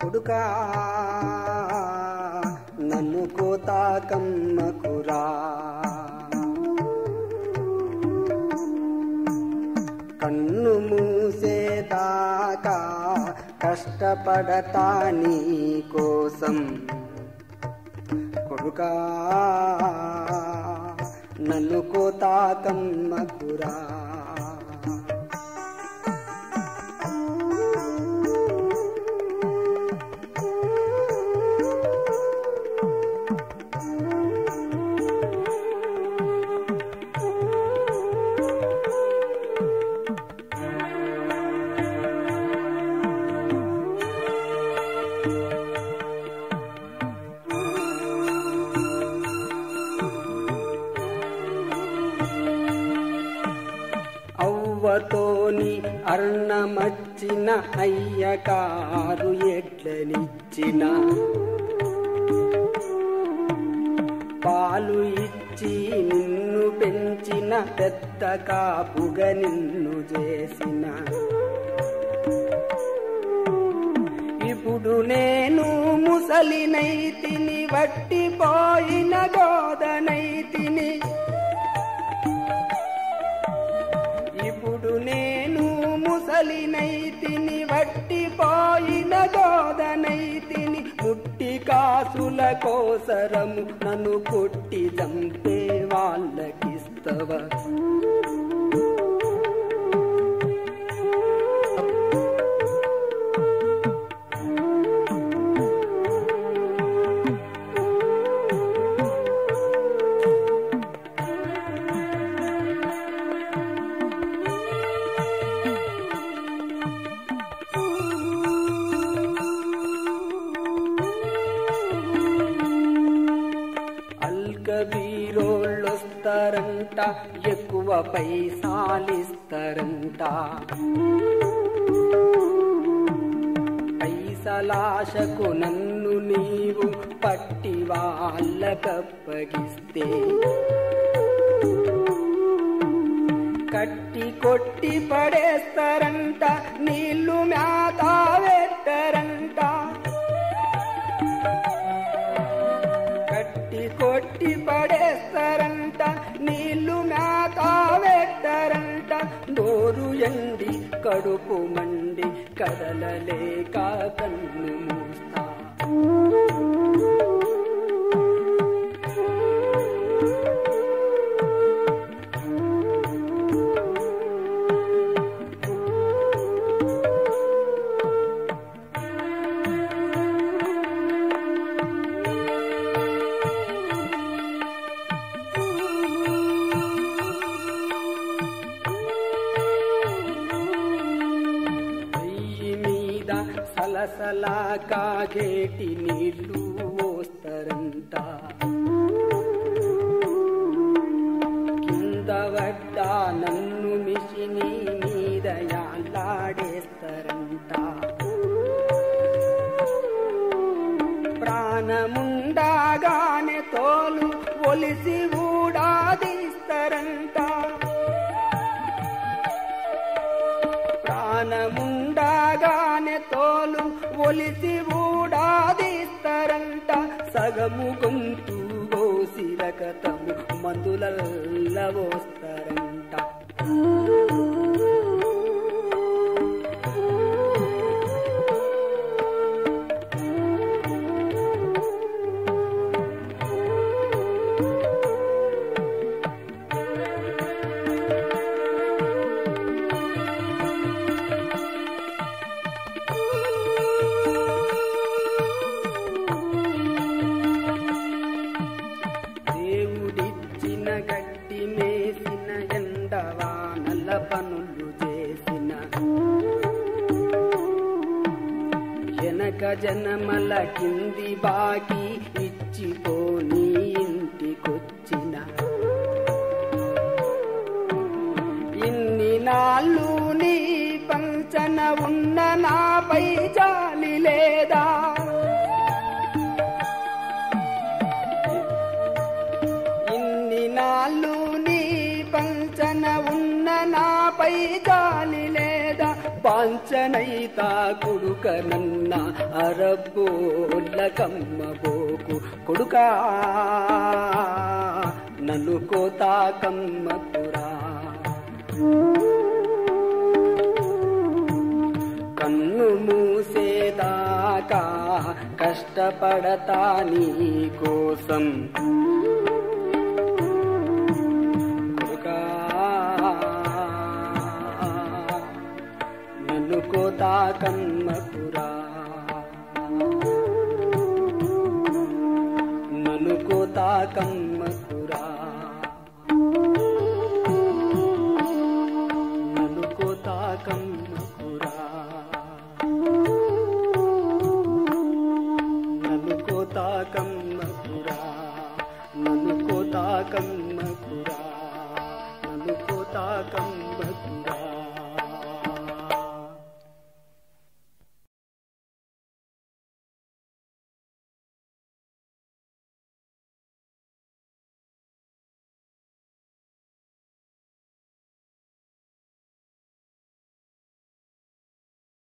కొడుకా నన్ను కోతాకమ్మకురా కన్ను మూసేదాకా కష్టపడతా నీ కోసం కొడుకా నన్ను కోతాకమ్మకురా అవ్వతోని అర్ణమచ్చిన అయ్యకారు ఎడ్లనిచ్చిన పాలు ఇచ్చి నిన్ను పెంచిన పెద్ద కాపుగా నిన్ను చేసిన ఇప్పుడు నేను ముసలినైతిని వట్టిపోయిన గోదనైతిని ఇప్పుడు నేను ముసలినైతిని వట్టిపోయిన గోదనైతిని ముట్టి కాసుల కోసరము నన్ను కొట్టి చంపే వాళ్ళకిస్తవ అల్కబీరోళ్ళొస్తారంట ఎక్కువ పైసాలిస్తారంట పైసలాశకు నన్ను నీవు పట్టి వాళ్ళకప్పగిస్తే కట్టి కొట్టి పడేస్తారంట నీళ్లు మేత పెట్టరంట కట్టి కొట్టి పడేస్తారంట నీళ్లు మేత పెట్టరంట డోరు ఎండి కడుపు మండి కదలలేక కన్ను మూస్తా చెయ్యి మీద సలసలా కాగేటి నీళ్లు పోస్తారంట కింద పడ్డా నన్ను మిషిని మీద యాలాడేస్తారంట ప్రాణముండగానే తోలు ఒలిసి ఊడాదీస్తారంట ప్రాణముండగానే తోలు ఒలిసి ఊడాదీస్తారంట సగము గొంతు గోసి రకతము మందులల్ల పోస్తారంట దేవుడిచ్చిన గట్టి మేసిన ఎండవానల పనులు చేసిన వెనక జనమల కింది బాకి ఇచ్చిపోని ఇంటికొచ్చిన ఇన్ని నాళ్ళు నీ పంచన ఉన్న నాపై జాలి లేదా ఇన్ని నాళ్ళు నీ పంచన ఉన్న నాపై జాలి లేదా పాంచనైతా కొడుక నన్న అరబ్బోళ్ళ కమ్మ బోకు కొడుకా నన్ను కోతా కమ్మకురా కన్ను మూసేదాకా కష్టపడతా నీ కోసం కొడుకా నన్ను కోతా కమ్మకురా నన్ను కోతా కమ్మకురా నన్ను కోతా కమ్మకురా నన్ను కోతా కమ్మకురా నన్ను కోతా కమ్మ